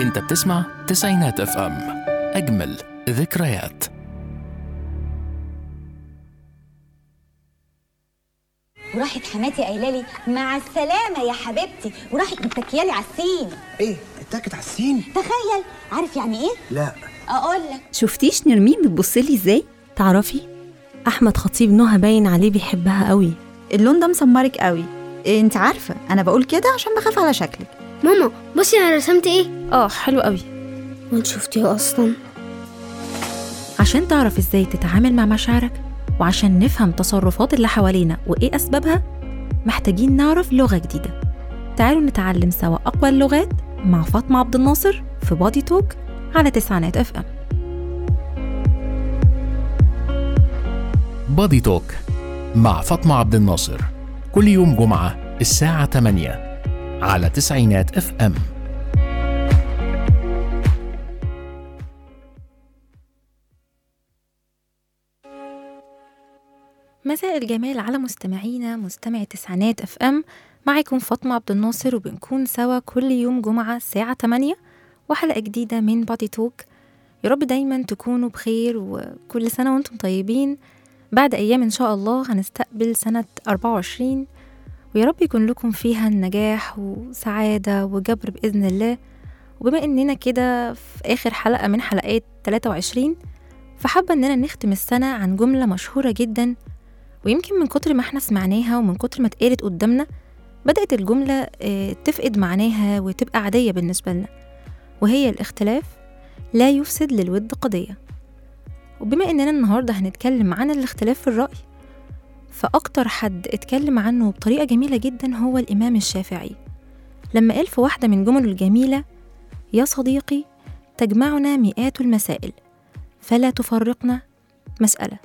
انت بتسمع تسعينات اف ام اجمل ذكريات وراحت حماتي قايله لي مع السلامه يا حبيبتي وراحت متكيالي على السين ايه اتكت على السين تخيل عارف يعني ايه لا اقول لك شفتيش نرمين بتبصلي ازاي تعرفي احمد خطيب نهى باين عليه بيحبها قوي اللون ده مسمرك قوي إيه انت عارفه انا بقول كده عشان بخاف على شكلك ماما بصي انا رسمت ايه اه حلو قوي وانت شفتيه اصلا عشان تعرف ازاي تتعامل مع مشاعرك وعشان نفهم تصرفات اللي حوالينا وايه اسبابها محتاجين نعرف لغه جديده تعالوا نتعلم سوا اقوى اللغات مع فاطمه عبد الناصر في بادي توك على تسعينات اف ام بادي توك مع فاطمة عبد الناصر كل يوم جمعة الساعة 8 على تسعينات اف ام مساء الجمال على مستمعينا مستمع تسعينات اف ام معاكم فاطمة عبد الناصر وبنكون سوا كل يوم جمعة الساعة 8 وحلقة جديدة من بادي توك يا رب دايما تكونوا بخير وكل سنة وانتم طيبين بعد أيام إن شاء الله هنستقبل سنة 24 ويا رب يكون لكم فيها النجاح وسعادة وجبر بإذن الله وبما إننا كده في آخر حلقة من حلقات 23 فحابة إننا نختم السنة عن جملة مشهورة جدا ويمكن من كتر ما احنا سمعناها ومن كتر ما اتقالت قدامنا بدأت الجملة آه، تفقد معناها وتبقى عادية بالنسبة لنا وهي الاختلاف لا يفسد للود قضية وبما إننا النهاردة هنتكلم عن الاختلاف في الرأي فأكتر حد اتكلم عنه بطريقة جميلة جدا هو الإمام الشافعي لما قال في واحدة من جمله الجميلة يا صديقي تجمعنا مئات المسائل فلا تفرقنا مسألة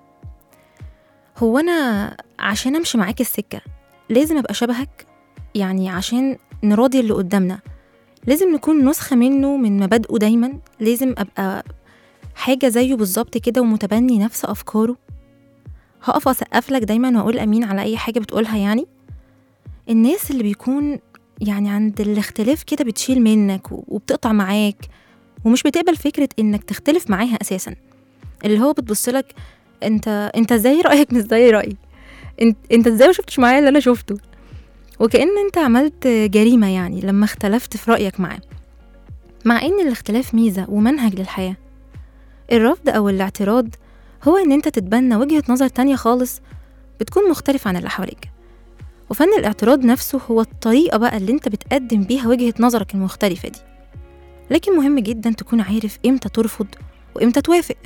هو أنا عشان أمشي معاك السكة لازم أبقى شبهك يعني عشان نراضي اللي قدامنا لازم نكون نسخة منه من مبادئه دايما لازم أبقى حاجة زيه بالظبط كده ومتبني نفس أفكاره هقف أسقف لك دايما وأقول أمين على أي حاجة بتقولها يعني الناس اللي بيكون يعني عند الاختلاف كده بتشيل منك و- وبتقطع معاك ومش بتقبل فكرة إنك تختلف معاها أساسا اللي هو بتبصلك انت انت ازاي رأيك مش زي رأيي انت انت ازاي ما شفتش معايا اللي انا شفته وكأن انت عملت جريمة يعني لما اختلفت في رأيك معاه مع ان الاختلاف ميزة ومنهج للحياة الرفض او الاعتراض هو ان انت تتبنى وجهة نظر تانية خالص بتكون مختلفة عن اللي حواليك وفن الاعتراض نفسه هو الطريقة بقى اللي انت بتقدم بيها وجهة نظرك المختلفة دي لكن مهم جدا تكون عارف امتى ترفض وامتى توافق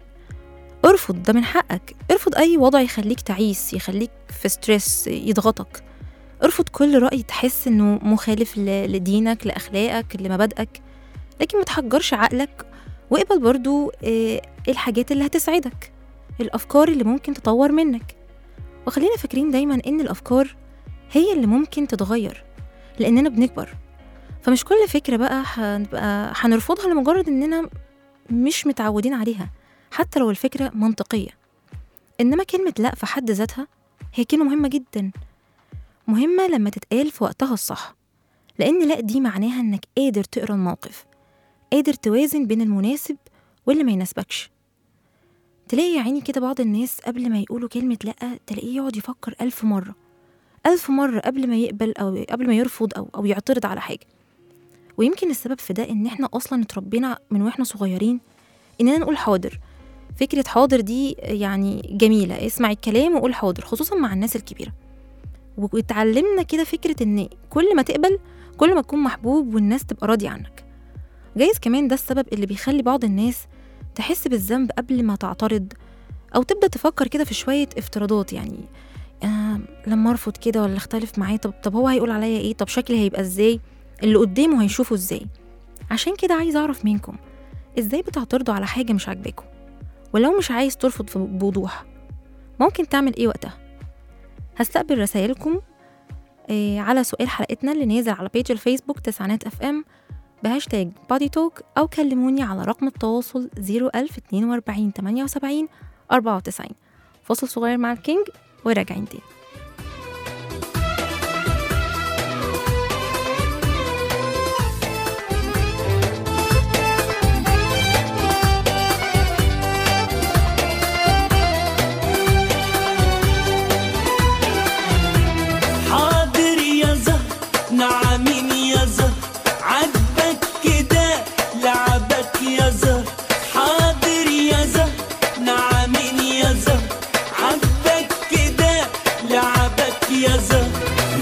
ارفض ده من حقك ارفض اي وضع يخليك تعيس يخليك في ستريس يضغطك ارفض كل رأي تحس انه مخالف ل- لدينك لاخلاقك لمبادئك لكن ما تحجرش عقلك واقبل برضو آه، الحاجات اللي هتسعدك الافكار اللي ممكن تطور منك وخلينا فاكرين دايما ان الافكار هي اللي ممكن تتغير لاننا بنكبر فمش كل فكرة بقى هنبقى هنرفضها لمجرد اننا مش متعودين عليها حتى لو الفكرة منطقية إنما كلمة لأ في حد ذاتها هي كلمة مهمة جدا مهمة لما تتقال في وقتها الصح لأن لأ دي معناها إنك قادر تقرا الموقف قادر توازن بين المناسب واللي ما يناسبكش تلاقي يا عيني كده بعض الناس قبل ما يقولوا كلمة لأ تلاقيه يقعد يفكر ألف مرة ألف مرة قبل ما يقبل أو قبل ما يرفض أو أو يعترض على حاجة ويمكن السبب في ده إن إحنا أصلا اتربينا من وإحنا صغيرين إننا نقول حاضر فكرة حاضر دي يعني جميلة اسمع الكلام وقول حاضر خصوصا مع الناس الكبيرة واتعلمنا كده فكرة ان كل ما تقبل كل ما تكون محبوب والناس تبقى راضية عنك جايز كمان ده السبب اللي بيخلي بعض الناس تحس بالذنب قبل ما تعترض أو تبدأ تفكر كده في شوية افتراضات يعني آه لما أرفض كده ولا أختلف معاه طب طب هو هيقول عليا إيه طب شكلي هيبقى إزاي اللي قدامه هيشوفه إزاي عشان كده عايز أعرف منكم إزاي بتعترضوا على حاجة مش عاجباكم ولو مش عايز ترفض في- بوضوح ممكن تعمل ايه وقتها هستقبل رسائلكم آه، على سؤال حلقتنا اللي نازل على بيج الفيسبوك تسعينات اف ام بهاشتاج بادي توك او كلموني على رقم التواصل 01042 78 94 فاصل صغير مع الكينج وراجعين تاني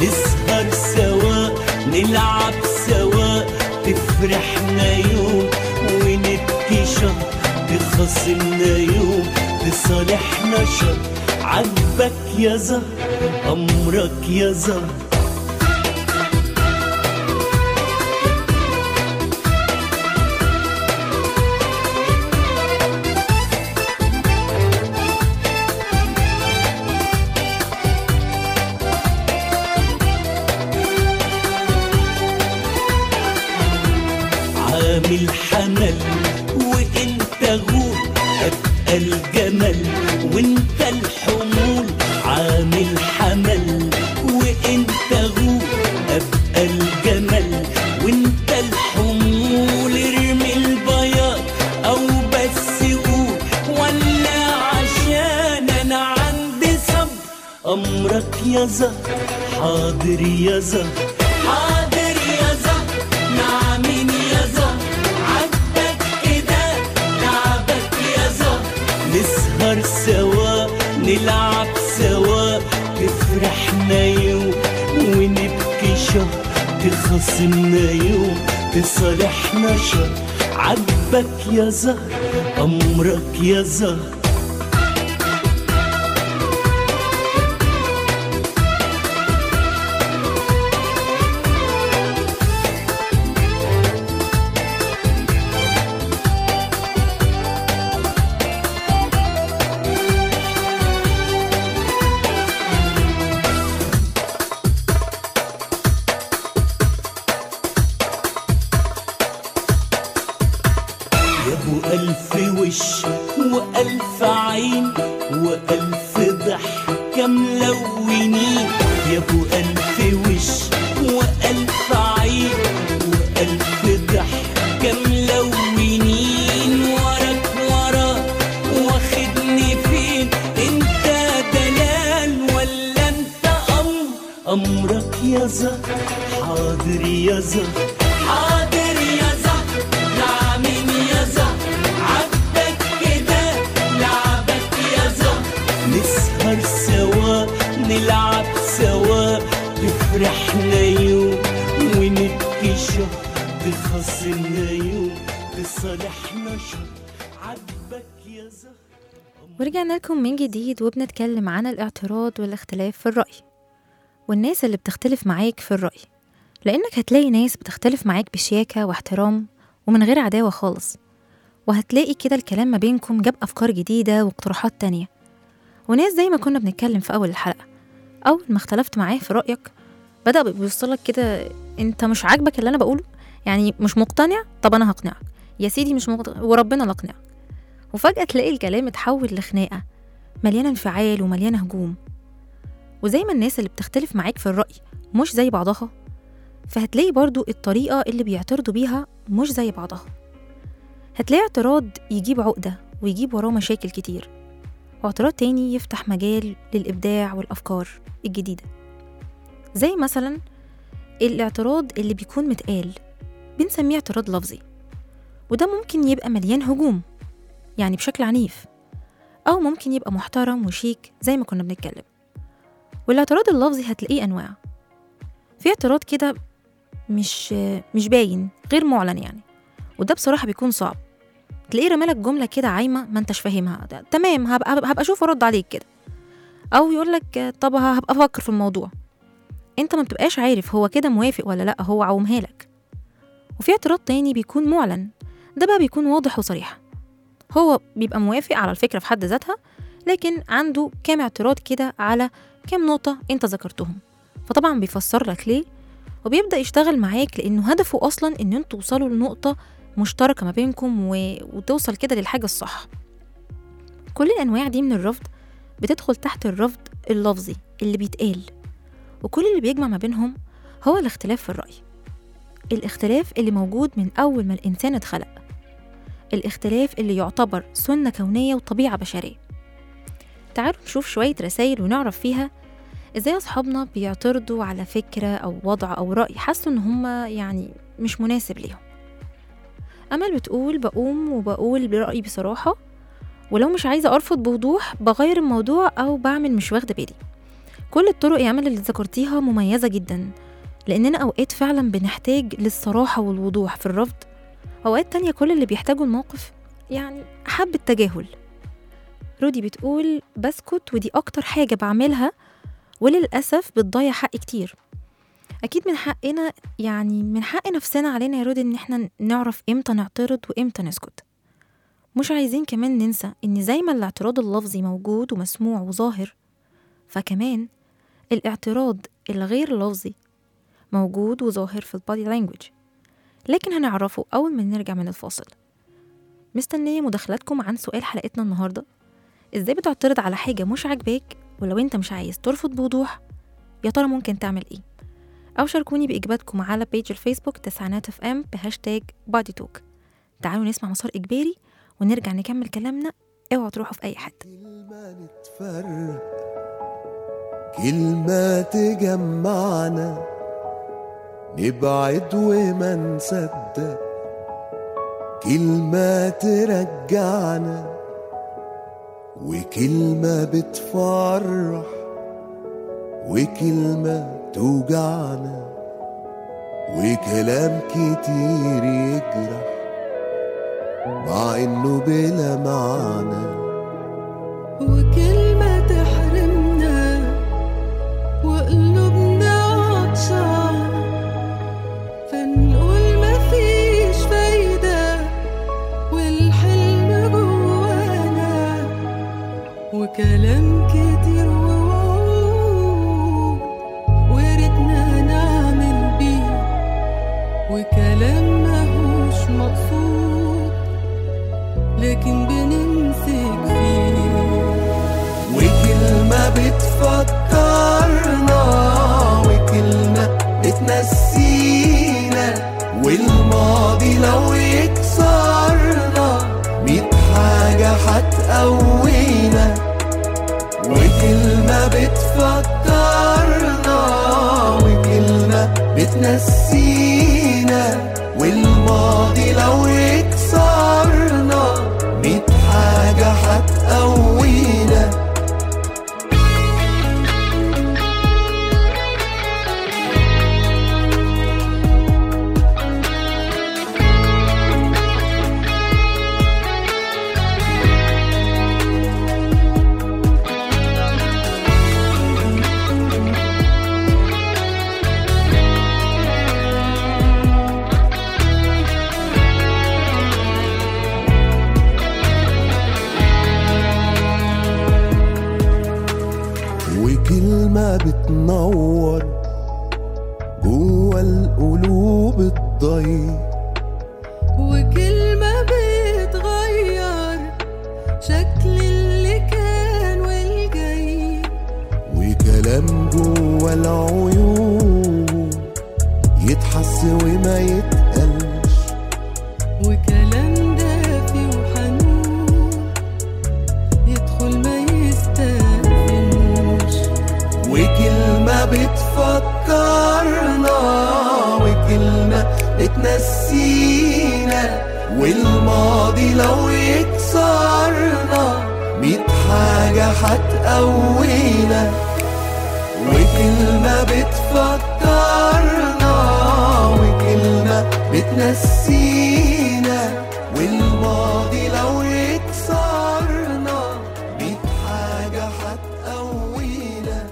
نسهر سوا نلعب سوا تفرحنا يوم ونبكي شهر تخاصمنا يوم تصالحنا شهر عجبك يا زهر أمرك يا زهر عامل حمل وانت غول ابقى الجمل وانت الحمول عامل حمل وانت غول ابقى الجمل وانت الحمول ارمي البياض او بس قول ولا عشان انا عندي صبر امرك يا زهر حاضر يا زهر حاضر يا زهر نعمين يا زهر عدك كده لعبك يا زهر نسهر سوا نلعب سوا تفرحنا يوم ونبكي شهر تخاصمنا يوم تصالحنا شهر عجبك يا زهر أمرك يا زهر يا ابو الف وش والف عين والف ضحكه ملونين يا ابو الف وش والف عين والف ضحكه ملونين وراك وراك واخدني فين انت دلال ولا انت امر امرك يا زهر حاضر يا زهر حاضر يا زهر نعمين يا زهر عدك كده لعبك يا زهر نسهر سوا نلعب سوا تفرحنا يوم ونبكي شهر تخاصمنا يوم تصالحنا شهر عجبك يا زهر ورجعنا لكم من جديد وبنتكلم عن الاعتراض والاختلاف في الرأي والناس اللي بتختلف معاك في الرأي لأنك هتلاقي ناس بتختلف معاك بشياكة واحترام ومن غير عداوة خالص وهتلاقي كده الكلام ما بينكم جاب أفكار جديدة واقتراحات تانية وناس زي ما كنا بنتكلم في أول الحلقة أول ما اختلفت معاه في رأيك بدأ بيوصلك كده أنت مش عاجبك اللي أنا بقوله يعني مش مقتنع طب أنا هقنعك يا سيدي مش مقتنع وربنا لا أقنعك وفجأة تلاقي الكلام اتحول لخناقة مليانة انفعال ومليانة هجوم وزي ما الناس اللي بتختلف معاك في الرأي مش زي بعضها فهتلاقي برضو الطريقة اللي بيعترضوا بيها مش زي بعضها هتلاقي اعتراض يجيب عقدة ويجيب وراه مشاكل كتير واعتراض تاني يفتح مجال للإبداع والأفكار الجديدة زي مثلا الاعتراض اللي بيكون متقال بنسميه اعتراض لفظي وده ممكن يبقى مليان هجوم يعني بشكل عنيف أو ممكن يبقى محترم وشيك زي ما كنا بنتكلم والاعتراض اللفظي هتلاقيه أنواع في اعتراض كده مش مش باين غير معلن يعني وده بصراحة بيكون صعب تلاقيه رمالك جملة كده عايمة ما انتش فاهمها ده تمام هبقى هبقى اشوف وارد عليك كده او يقولك طب هبقى افكر في الموضوع انت ما بتبقاش عارف هو كده موافق ولا لا هو عومها لك وفي اعتراض تاني بيكون معلن ده بقى بيكون واضح وصريح هو بيبقى موافق على الفكرة في حد ذاتها لكن عنده كام اعتراض كده على كام نقطة انت ذكرتهم فطبعا بيفسر لك ليه وبيبدأ يشتغل معاك لأنه هدفه أصلا إن انتوا توصلوا لنقطة مشتركة ما بينكم و... وتوصل كده للحاجة الصح كل الأنواع دي من الرفض بتدخل تحت الرفض اللفظي اللي بيتقال وكل اللي بيجمع ما بينهم هو الاختلاف في الرأي الاختلاف اللي موجود من أول ما الإنسان اتخلق الاختلاف اللي يعتبر سنة كونية وطبيعة بشرية تعالوا نشوف شوية رسائل ونعرف فيها ازاي اصحابنا بيعترضوا على فكرة او وضع او رأي حسوا ان هما يعني مش مناسب ليهم امل بتقول بقوم وبقول برأيي بصراحة ولو مش عايزة ارفض بوضوح بغير الموضوع او بعمل مش واخدة بالي كل الطرق يا أمل اللي ذكرتيها مميزة جدا لأننا أوقات فعلا بنحتاج للصراحة والوضوح في الرفض أوقات تانية كل اللي بيحتاجوا الموقف يعني حب التجاهل رودي بتقول بسكت ودي أكتر حاجة بعملها وللأسف بتضيع حق كتير أكيد من حقنا يعني من حق نفسنا علينا يا رودي إن احنا نعرف إمتى نعترض وإمتى نسكت مش عايزين كمان ننسى إن زي ما الاعتراض اللفظي موجود ومسموع وظاهر فكمان الاعتراض الغير لفظي موجود وظاهر في البادي لانجوج لكن هنعرفه أول ما نرجع من الفاصل مستنية مداخلاتكم عن سؤال حلقتنا النهاردة ازاي بتعترض على حاجة مش عاجباك ولو انت مش عايز ترفض بوضوح يا ترى ممكن تعمل ايه أو شاركوني بإجاباتكم على بيج الفيسبوك تسعينات اف ام بهاشتاج بادي توك تعالوا نسمع مسار إجباري ونرجع نكمل كلامنا اوعوا تروحوا في أي حتة كلمة نتفرق كلمة تجمعنا نبعد وما نصدق كلمة ترجعنا وكلمة بتفرح وكلمة توجعنا وكلام كتير يجرح مع انه بلا معنى وكلمة تحرمنا وقلوبنا عطشان فنقول مفيش فايدة والحلم جوانا وكلام كتير ووعود وردنا نعمل بيه وكلام ماهوش مقصود لكن بنمسك فيه وكلمة بتفكرنا وكلمة بتنسينا والماضي لو يكسرنا ميت حاجة هتقوينا وكلمة بتفكرنا وكلمة بتنسينا والماضي لو يكسرنا ميت حاجة هتقوينا وكلمة بتنور جوا القلوب الضيق وكلمة بتغير شكل اللي كان والجاي وكلام جوا العيون يتحس وما يتقلش وكلام دافي وحنون يدخل ما يستأذنش وكلمة بتفكرنا وكلمة بتنسينا والماضي لو يكسرنا ميت حاجة هتقوينا وكلمة بتفكرنا وكلمة بتنسينا والماضي لو يكسرنا ميت حاجة هتقوينا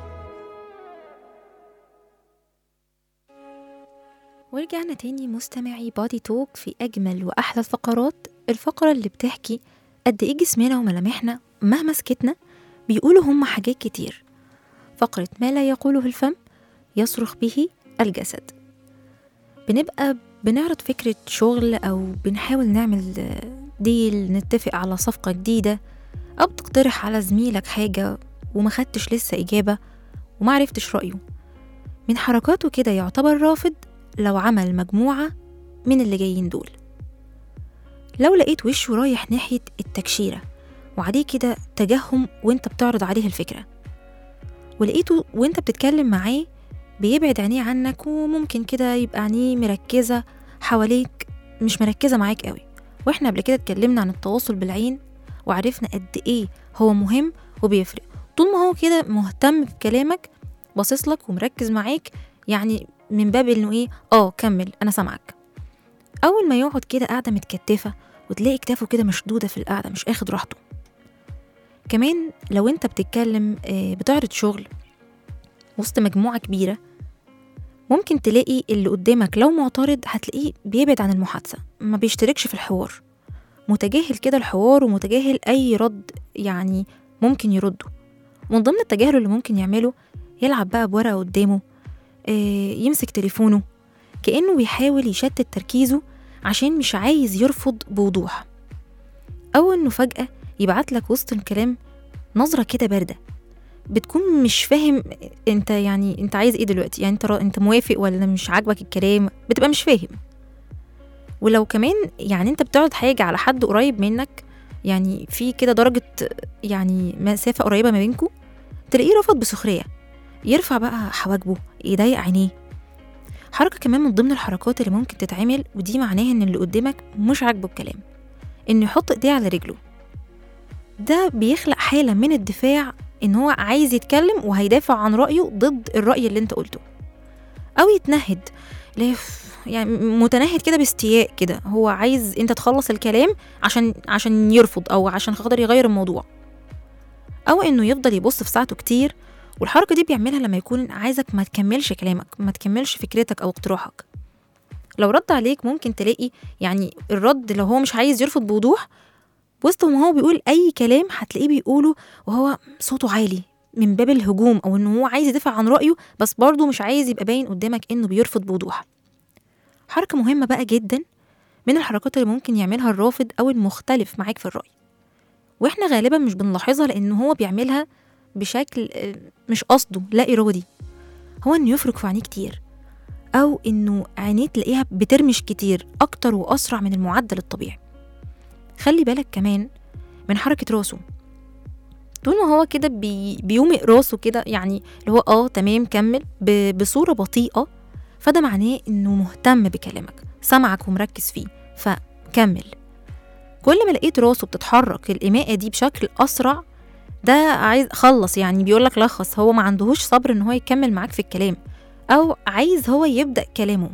ورجعنا تاني مستمعي بادي توك في أجمل وأحلى الفقرات الفقرة اللي بتحكي قد إيه جسمنا وملامحنا مهما سكتنا بيقولوا هم حاجات كتير فقرة ما لا يقوله الفم يصرخ به الجسد بنبقى بنعرض فكرة شغل أو بنحاول نعمل ديل نتفق على صفقة جديدة أو بتقترح على زميلك حاجة وما خدتش لسه إجابة ومعرفتش رأيه من حركاته كده يعتبر رافض لو عمل مجموعة من اللي جايين دول لو لقيت وشه رايح ناحية التكشيرة وعليه كده تجهم وانت بتعرض عليه الفكرة ولقيته وانت بتتكلم معاه بيبعد عينيه عنك وممكن كده يبقى عينيه مركزة حواليك مش مركزة معاك قوي واحنا قبل كده اتكلمنا عن التواصل بالعين وعرفنا قد ايه هو مهم وبيفرق طول ما هو كده مهتم بكلامك باصص لك ومركز معاك يعني من باب انه ايه اه كمل انا سامعك اول ما يقعد كده قاعده متكتفه وتلاقي كتافه كده مشدوده في القعده مش اخد راحته كمان لو انت بتتكلم آه، بتعرض شغل وسط مجموعه كبيره ممكن تلاقي اللي قدامك لو معترض هتلاقيه بيبعد عن المحادثه ما بيشتركش في الحوار متجاهل كده الحوار ومتجاهل اي رد يعني ممكن يرده من ضمن التجاهل اللي ممكن يعمله يلعب بقى بورقه قدامه آه، يمسك تليفونه كأنه بيحاول يشتت تركيزه عشان مش عايز يرفض بوضوح أو إنه فجأة يبعت لك وسط الكلام نظرة كده باردة بتكون مش فاهم انت يعني انت عايز ايه دلوقتي يعني انت را- انت موافق ولا مش عاجبك الكلام بتبقى مش فاهم ولو كمان يعني انت بتعرض حاجة على حد قريب منك يعني في كده درجة يعني مسافة قريبة ما بينكوا تلاقيه رفض بسخرية يرفع بقى حواجبه يضيق عينيه حركة كمان من ضمن الحركات اللي ممكن تتعمل ودي معناها ان اللي قدامك مش عاجبه الكلام انه يحط ايديه على رجله ده بيخلق حالة من الدفاع ان هو عايز يتكلم وهيدافع عن رأيه ضد الرأي اللي انت قلته او يتنهد لا يف- يعني متنهد كده باستياء كده هو عايز انت تخلص الكلام عشان عشان يرفض او عشان خاطر يغير الموضوع او انه يفضل يبص في ساعته كتير والحركة دي بيعملها لما يكون عايزك ما تكملش كلامك ما تكملش فكرتك أو اقتراحك لو رد عليك ممكن تلاقي يعني الرد لو هو مش عايز يرفض بوضوح وسط ما هو بيقول أي كلام هتلاقيه بيقوله وهو صوته عالي من باب الهجوم أو إنه هو عايز يدافع عن رأيه بس برضه مش عايز يبقى باين قدامك إنه بيرفض بوضوح حركة مهمة بقى جدا من الحركات اللي ممكن يعملها الرافض أو المختلف معاك في الرأي واحنا غالبا مش بنلاحظها لأن هو بيعملها بشكل آه، مش قصده لا إرادي هو إنه يفرك في عينيه كتير أو إنه عينيه تلاقيها بترمش كتير أكتر وأسرع من المعدل الطبيعي خلي بالك كمان من حركة راسه طول ما هو كده بي بيومئ راسه كده يعني اللي هو اه تمام كمل ب- بصورة بطيئة فده معناه إنه مهتم بكلامك سمعك ومركز فيه فكمل كل ما لقيت راسه بتتحرك الإيماءة دي بشكل أسرع ده عايز خلص يعني بيقولك لخص هو ما عندهوش صبر ان هو يكمل معاك في الكلام او عايز هو يبدأ كلامه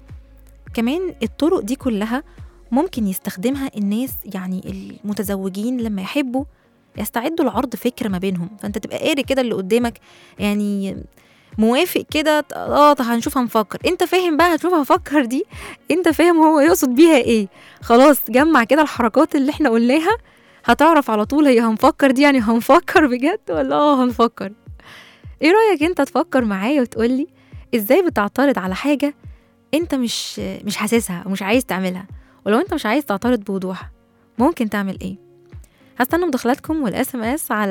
كمان الطرق دي كلها ممكن يستخدمها الناس يعني المتزوجين لما يحبوا يستعدوا لعرض فكرة ما بينهم فانت تبقى قاري كده اللي قدامك يعني موافق كده اه طب هنشوف هنفكر انت فاهم بقى هتشوف هفكر دي انت فاهم هو يقصد بيها ايه خلاص جمع كده الحركات اللي احنا قلناها هتعرف على طول هي هنفكر دي يعني هنفكر بجد ولا اه هنفكر ايه رأيك انت تفكر معايا وتقولي ازاي بتعترض على حاجة انت مش مش حاسسها ومش عايز تعملها ولو انت مش عايز تعترض بوضوح ممكن تعمل ايه هستنى مداخلاتكم والاس ام اس على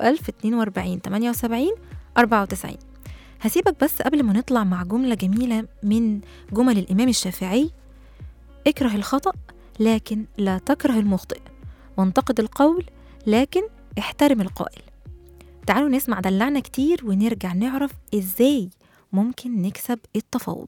01042 78 94 هسيبك بس قبل ما نطلع مع جملة جميلة من جمل الإمام الشافعي اكره الخطأ لكن لا تكره المخطئ وانتقد القول لكن احترم القائل تعالوا نسمع دلعنا كتير ونرجع نعرف ازاي ممكن نكسب التفاوض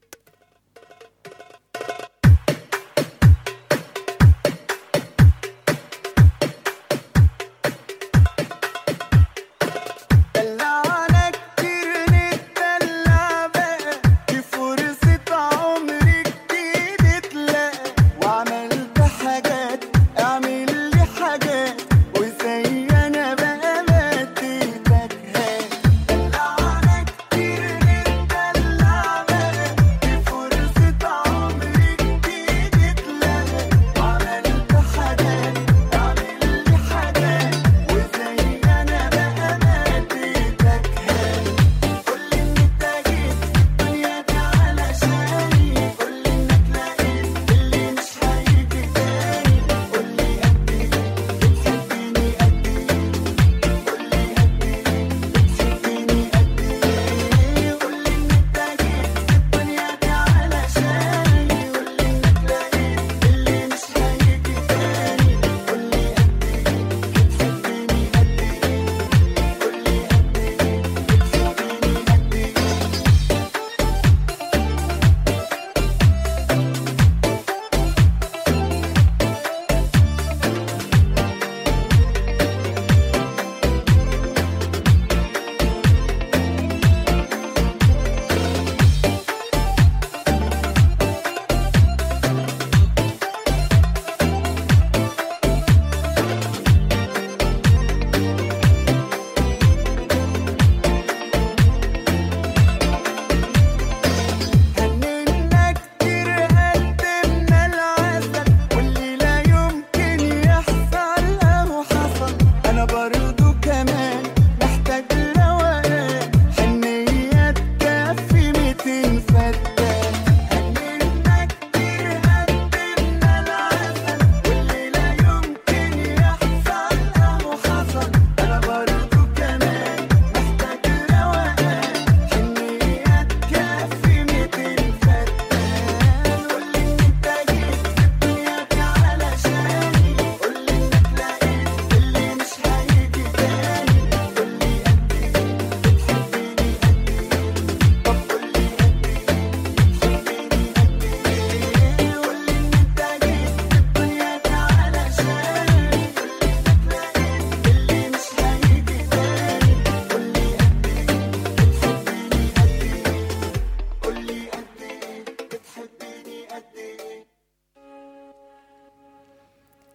دلعنا كتير نتدلع بقى دي فرصة عمري جديد تلاقى وعملت حاجات اعمل لي حاجات وزي انا بقى ما اديتك هات دلعنا كتير نتدلع بقى دي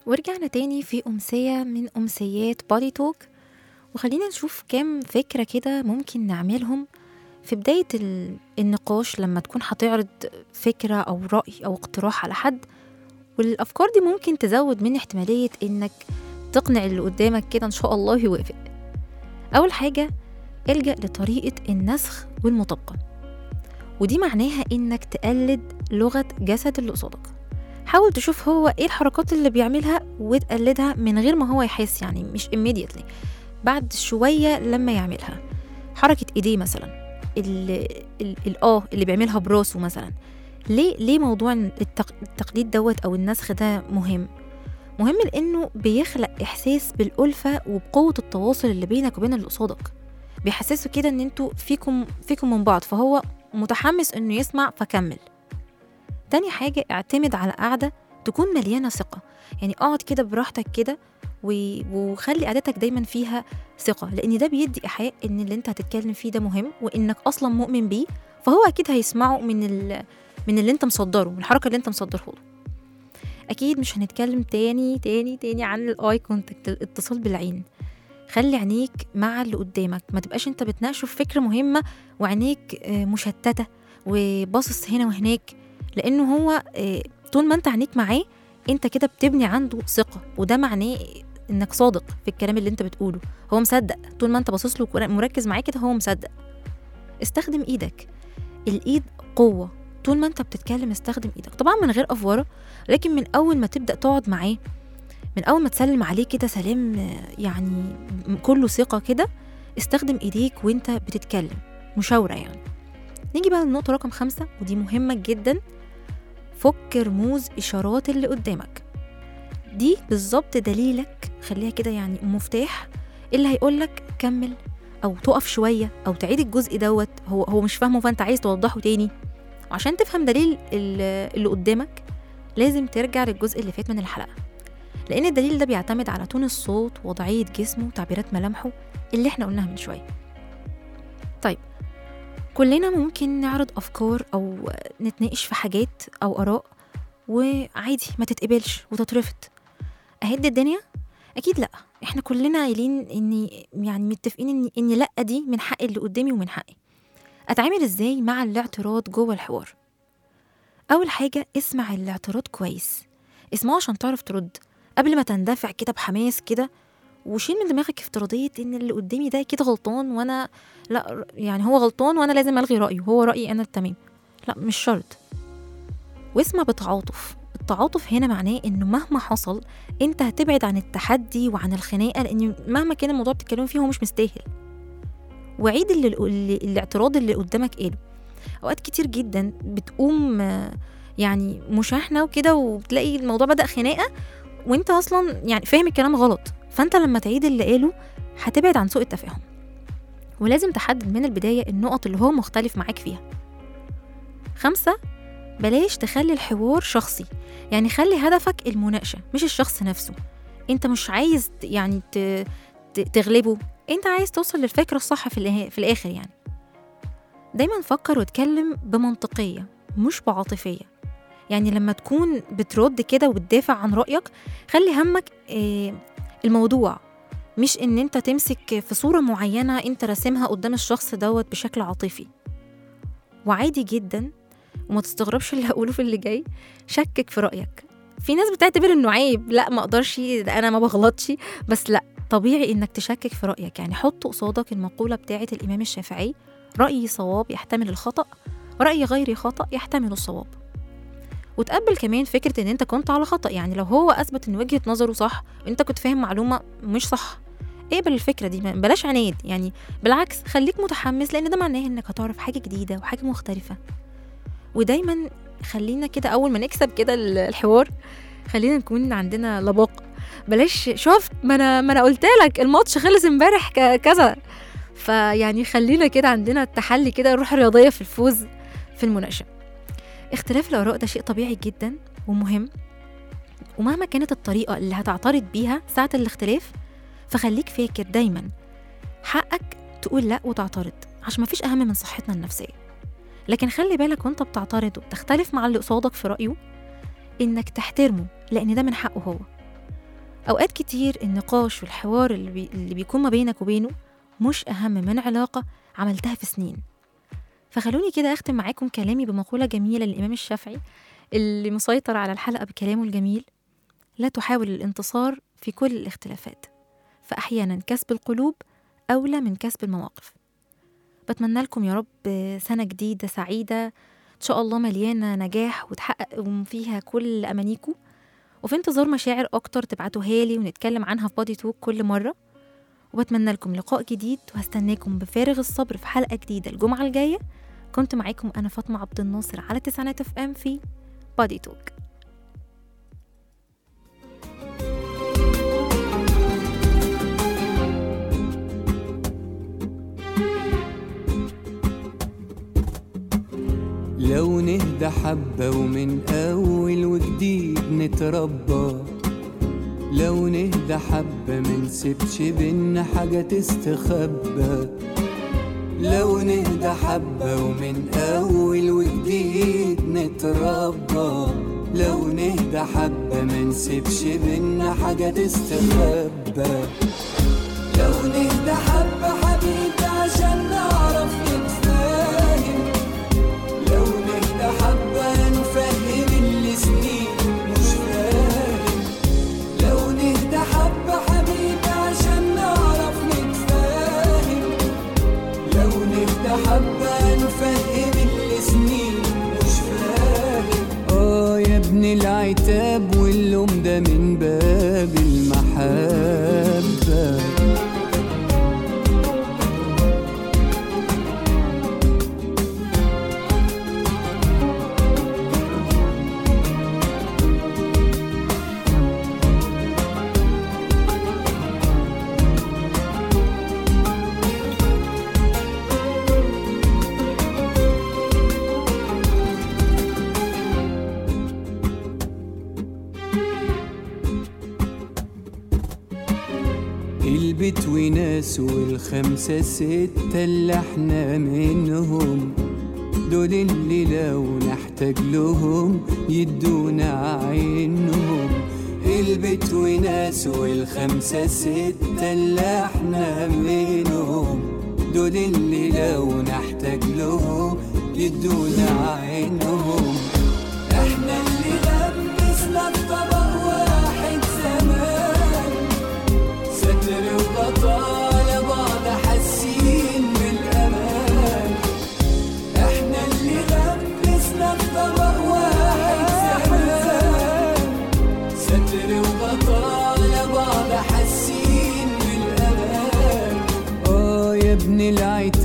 ورجعنا تاني في أمسية من أمسيات بادي توك وخلينا نشوف كام فكرة كده ممكن نعملهم في بداية ال- النقاش لما تكون هتعرض فكرة أو رأي أو اقتراح على حد والأفكار دي ممكن تزود من احتمالية إنك تقنع اللي قدامك كده إن شاء الله يوافق أول حاجة الجأ لطريقة النسخ والمطابقة ودي معناها إنك تقلد لغة جسد اللي قصادك حاول تشوف هو ايه الحركات اللي بيعملها وتقلدها من غير ما هو يحس يعني مش immediately بعد شوية لما يعملها حركة ايديه مثلا ال ال الاه اللي بيعملها براسه مثلا ليه ليه موضوع التق... التقليد دوت او النسخ ده مهم مهم لانه بيخلق احساس بالالفه وبقوه التواصل اللي بينك وبين اللي قصادك بيحسسوا كده ان انتوا فيكم فيكم من بعض فهو متحمس انه يسمع فكمل تاني حاجة اعتمد على قعدة تكون مليانة ثقة يعني اقعد كده براحتك كده و- وخلي قعدتك دايما فيها ثقة لأن ده بيدي إيحاء إن اللي أنت هتتكلم فيه ده مهم وإنك أصلا مؤمن بيه فهو أكيد هيسمعه من ال... من اللي أنت مصدره من الحركة اللي أنت مصدره له أكيد مش هنتكلم تاني تاني تاني عن الآي كونتاكت الاتصال بالعين خلي عينيك مع اللي قدامك ما تبقاش انت بتناقشه في فكرة مهمة وعينيك آه، مشتتة وباصص هنا وهناك لانه هو آه، طول ما انت عينيك معاه انت كده بتبني عنده ثقه وده معناه انك صادق في الكلام اللي انت بتقوله هو مصدق طول ما انت باصص له وكر- مركز معاه كده هو مصدق استخدم ايدك الايد قوه طول ما انت بتتكلم استخدم ايدك طبعا من غير افوره لكن من اول ما تبدا تقعد معاه من اول ما تسلم عليه كده سلام آه، يعني م- كله ثقه كده استخدم ايديك وانت بتتكلم مشاوره يعني نيجي بقى للنقطه رقم خمسة ودي مهمه جدا فك رموز إشارات اللي قدامك دي بالظبط دليلك خليها كده يعني مفتاح اللي هيقولك كمل أو تقف شوية أو تعيد الجزء دوت هو هو مش فاهمه فأنت عايز توضحه تاني وعشان تفهم دليل ال- اللي قدامك لازم ترجع للجزء اللي فات من الحلقة لأن الدليل ده بيعتمد على تون الصوت ووضعية جسمه وتعبيرات ملامحه اللي احنا قلناها من شوية طيب كلنا ممكن نعرض أفكار أو نتناقش في حاجات أو آراء وعادي ما تتقبلش وتترفض أهد الدنيا؟ أكيد لأ إحنا كلنا قايلين إني يعني متفقين إن إن لأ دي من حق اللي قدامي ومن حقي أتعامل إزاي مع الاعتراض جوه الحوار؟ أول حاجة اسمع الاعتراض كويس اسمعه عشان تعرف ترد قبل ما تندفع كده بحماس كده وشيل من دماغك افتراضية إن اللي قدامي ده كده غلطان وأنا لا يعني هو غلطان وأنا لازم ألغي رأيه هو رأيي أنا التمام لا مش شرط واسمع بتعاطف التعاطف هنا معناه انه مهما حصل انت هتبعد عن التحدي وعن الخناقه لان مهما كان الموضوع بتتكلموا فيه هو مش مستاهل وعيد اللي اللي الاعتراض اللي قدامك قاله اوقات كتير جدا بتقوم آه، يعني مشاحنه وكده وبتلاقي الموضوع بدا خناقه وانت اصلا يعني فاهم الكلام غلط فانت لما تعيد اللي قاله هتبعد عن سوء التفاهم ولازم تحدد من البدايه النقط اللي هو مختلف معاك فيها خمسة بلاش تخلي الحوار شخصي يعني خلي هدفك المناقشة مش الشخص نفسه انت مش عايز ت- يعني ت- ت- تغلبه انت عايز توصل للفكرة الصح في, الإه- في الآخر يعني دايما فكر واتكلم بمنطقية مش بعاطفية يعني لما تكون بترد كده وبتدافع عن رأيك خلي همك آه، الموضوع مش ان انت تمسك في صورة معينة انت راسمها قدام الشخص دوت بشكل عاطفي وعادي جدا وما تستغربش اللي هقوله في اللي جاي شكك في رأيك في ناس بتعتبر انه عيب لا ما اقدرش ده انا ما بغلطش بس لا طبيعي انك تشكك في رأيك يعني حط قصادك المقولة بتاعة الإمام الشافعي رأيي صواب يحتمل الخطأ ورأيي غيري خطأ يحتمل الصواب وتقبل كمان فكرة ان انت كنت على خطأ يعني لو هو اثبت ان وجهة نظره صح وانت كنت فاهم معلومة مش صح اقبل الفكرة دي ما- بلاش عناد يعني بالعكس خليك متحمس لان ده معناه انك هتعرف حاجة جديدة وحاجة مختلفة ودايما خلينا كده اول ما نكسب كده ال- الحوار خلينا نكون عندنا لباقة بلاش شفت ما انا ما انا قلت لك الماتش خلص امبارح ك- كذا فيعني خلينا كده عندنا التحلي كده الروح الرياضية في الفوز في المناقشة اختلاف الآراء ده شيء طبيعي جدا ومهم ومهما كانت الطريقة اللي هتعترض بيها ساعة الاختلاف فخليك فاكر دايما حقك تقول لا وتعترض عشان مفيش أهم من صحتنا النفسية لكن خلي بالك وانت بتعترض وبتختلف مع اللي قصادك في رأيه إنك تحترمه لأن ده من حقه هو أوقات كتير النقاش والحوار اللي, بي... اللي بيكون ما بينك وبينه مش أهم من علاقة عملتها في سنين فخلوني كده أختم معاكم كلامي بمقولة جميلة للإمام الشافعي اللي مسيطر على الحلقة بكلامه الجميل لا تحاول الانتصار في كل الاختلافات فأحيانا كسب القلوب أولى من كسب المواقف بتمنى لكم يا رب سنة جديدة سعيدة إن شاء الله مليانة نجاح وتحقق فيها كل أمانيكم وفي انتظار مشاعر أكتر تبعتوها لي ونتكلم عنها في بادي توك كل مرة وبتمنى لكم لقاء جديد وهستناكم بفارغ الصبر في حلقة جديدة الجمعة الجاية كنت معاكم أنا فاطمة عبد الناصر على تسعينات اف ام في بادي توك لو نهدى حبة ومن أول وجديد نتربى لو نهدى حبة منسيبش بينا حاجة تستخبى لو نهدى حبة ومن أول وجديد نتربى لو نهدى حبة منسيبش بينا حاجة تستخبى لو نهدى حبة حبيبي عشان نعرف نتفاهم لو نهدى حبة نفهم اللي سنين مش فاهم لو نهدى حبة حبيبي عشان نعرف نتفاهم لو نهدى حبة نفهم اللي سنين مش فاهم اه يا ابن العتاب واللوم ده من باب المحبة البيت وناس والخمسة ستة اللي احنا منهم دول اللي لو نحتاج لهم يدونا عينهم البيت وناس والخمسة ستة اللي احنا منهم دول اللي لو نحتاج لهم يدونا عينهم احنا اللي لبسنا الطبق واحد زمان ستر وغطاء لبعض حاسين بالامان احنا اللي لبسنا الطبق واحد زمان ستر وغطاء لبعض حاسين بالامان اه يا ابن العتاب